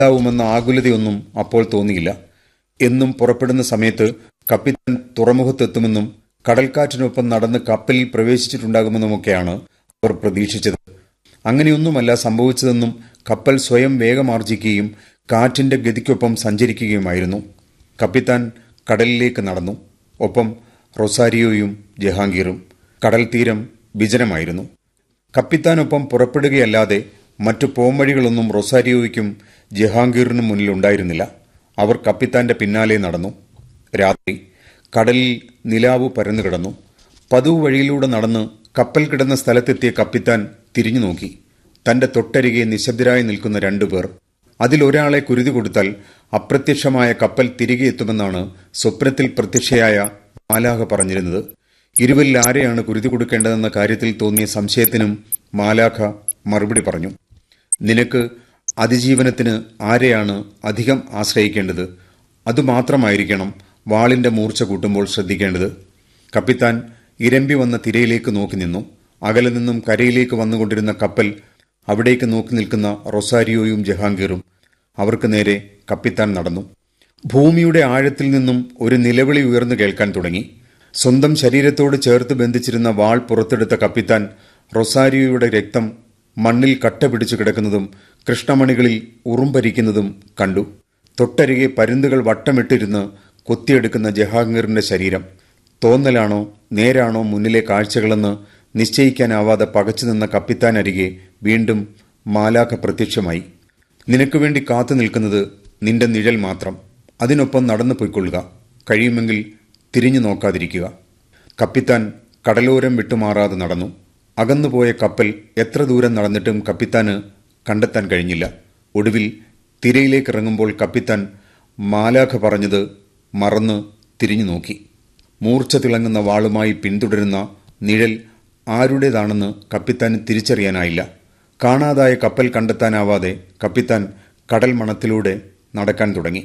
ഉണ്ടാവുമെന്ന ആകുലതയൊന്നും അപ്പോൾ തോന്നിയില്ല എന്നും പുറപ്പെടുന്ന സമയത്ത് കപ്പിത്താൻ തുറമുഖത്തെത്തുമെന്നും കടൽക്കാറ്റിനൊപ്പം നടന്ന് കപ്പലിൽ പ്രവേശിച്ചിട്ടുണ്ടാകുമെന്നുമൊക്കെയാണ് അവർ പ്രതീക്ഷിച്ചത് അങ്ങനെയൊന്നുമല്ല സംഭവിച്ചതെന്നും കപ്പൽ സ്വയം വേഗമാർജിക്കുകയും കാറ്റിന്റെ ഗതിക്കൊപ്പം സഞ്ചരിക്കുകയുമായിരുന്നു കപ്പിത്താൻ കടലിലേക്ക് നടന്നു ഒപ്പം റൊസാരിയോയും ജഹാംഗീറും കടൽ തീരം വിജനമായിരുന്നു കപ്പിത്താനൊപ്പം പുറപ്പെടുകയല്ലാതെ മറ്റു പോംവഴികളൊന്നും റൊസാരിയോയ്ക്കും ജഹാംഗീറിനും മുന്നിൽ ഉണ്ടായിരുന്നില്ല അവർ കപ്പിത്താന്റെ പിന്നാലെ നടന്നു രാത്രി കടലിൽ നിലാവ് പരന്നു കിടന്നു പതിവ് വഴിയിലൂടെ നടന്ന് കപ്പൽ കിടന്ന സ്ഥലത്തെത്തിയ കപ്പിത്താൻ തിരിഞ്ഞു നോക്കി തന്റെ തൊട്ടരികെ നിശബ്ദരായി നിൽക്കുന്ന രണ്ടുപേർ അതിലൊരാളെ കുരുതി കൊടുത്താൽ അപ്രത്യക്ഷമായ കപ്പൽ തിരികെ എത്തുമെന്നാണ് സ്വപ്നത്തിൽ പ്രത്യക്ഷയായ മാലാഹ പറഞ്ഞിരുന്നത് ഇരുവരിൽ ആരെയാണ് കുരുതി കൊടുക്കേണ്ടതെന്ന കാര്യത്തിൽ തോന്നിയ സംശയത്തിനും മാലാഖ മറുപടി പറഞ്ഞു നിനക്ക് അതിജീവനത്തിന് ആരെയാണ് അധികം ആശ്രയിക്കേണ്ടത് അതുമാത്രമായിരിക്കണം വാളിന്റെ മൂർച്ച കൂട്ടുമ്പോൾ ശ്രദ്ധിക്കേണ്ടത് കപ്പിത്താൻ ഇരമ്പി വന്ന തിരയിലേക്ക് നോക്കി നിന്നു അകലെ നിന്നും കരയിലേക്ക് വന്നുകൊണ്ടിരുന്ന കപ്പൽ അവിടേക്ക് നോക്കി നിൽക്കുന്ന റൊസാരിയോയും ജഹാംഗീറും അവർക്ക് നേരെ കപ്പിത്താൻ നടന്നു ഭൂമിയുടെ ആഴത്തിൽ നിന്നും ഒരു നിലവിളി ഉയർന്നു കേൾക്കാൻ തുടങ്ങി സ്വന്തം ശരീരത്തോട് ചേർത്ത് ബന്ധിച്ചിരുന്ന വാൾ പുറത്തെടുത്ത കപ്പിത്താൻ റൊസാരിയോയുടെ രക്തം മണ്ണിൽ കട്ട പിടിച്ചു കിടക്കുന്നതും കൃഷ്ണമണികളിൽ ഉറുമ്പരിക്കുന്നതും കണ്ടു തൊട്ടരികെ പരുന്തുകൾ വട്ടമിട്ടിരുന്ന് കൊത്തിയെടുക്കുന്ന ജഹാംഗീറിന്റെ ശരീരം തോന്നലാണോ നേരാണോ മുന്നിലെ കാഴ്ചകളെന്ന് നിശ്ചയിക്കാനാവാതെ പകച്ചു നിന്ന കപ്പിത്താൻ അരികെ വീണ്ടും മാലാഖ പ്രത്യക്ഷമായി നിനക്ക് വേണ്ടി കാത്തു നിൽക്കുന്നത് നിന്റെ നിഴൽ മാത്രം അതിനൊപ്പം നടന്നു പോയിക്കൊള്ളുക കഴിയുമെങ്കിൽ തിരിഞ്ഞു നോക്കാതിരിക്കുക കപ്പിത്താൻ കടലോരം വിട്ടുമാറാതെ നടന്നു അകന്നുപോയ കപ്പൽ എത്ര ദൂരം നടന്നിട്ടും കപ്പിത്താന് കണ്ടെത്താൻ കഴിഞ്ഞില്ല ഒടുവിൽ തിരയിലേക്ക് ഇറങ്ങുമ്പോൾ കപ്പിത്താൻ മാലാഖ പറഞ്ഞത് മറന്ന് തിരിഞ്ഞു നോക്കി മൂർച്ച തിളങ്ങുന്ന വാളുമായി പിന്തുടരുന്ന നിഴൽ ആരുടേതാണെന്ന് കപ്പിത്താന് തിരിച്ചറിയാനായില്ല കാണാതായ കപ്പൽ കണ്ടെത്താനാവാതെ കപ്പിത്താൻ കടൽ മണത്തിലൂടെ നടക്കാൻ തുടങ്ങി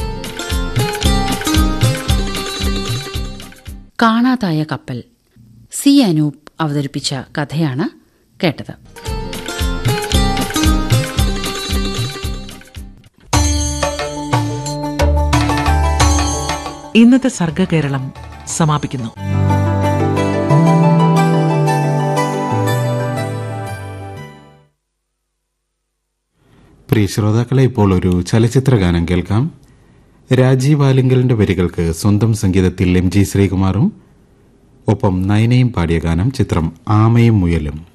കാണാതായ കപ്പൽ സി അനൂപ് അവതരിപ്പിച്ച കഥയാണ് കേട്ടത് ഇന്നത്തെ സർഗകേരളം സമാപിക്കുന്നു പ്രിയ ശ്രോതാക്കളെ ഇപ്പോൾ ഒരു ചലച്ചിത്ര ഗാനം കേൾക്കാം രാജീവ് ആലിങ്കലിന്റെ വരികൾക്ക് സ്വന്തം സംഗീതത്തിൽ എം ജി ശ്രീകുമാറും ഒപ്പം നയനയും പാടിയ ഗാനം ചിത്രം ആമയും മുയലും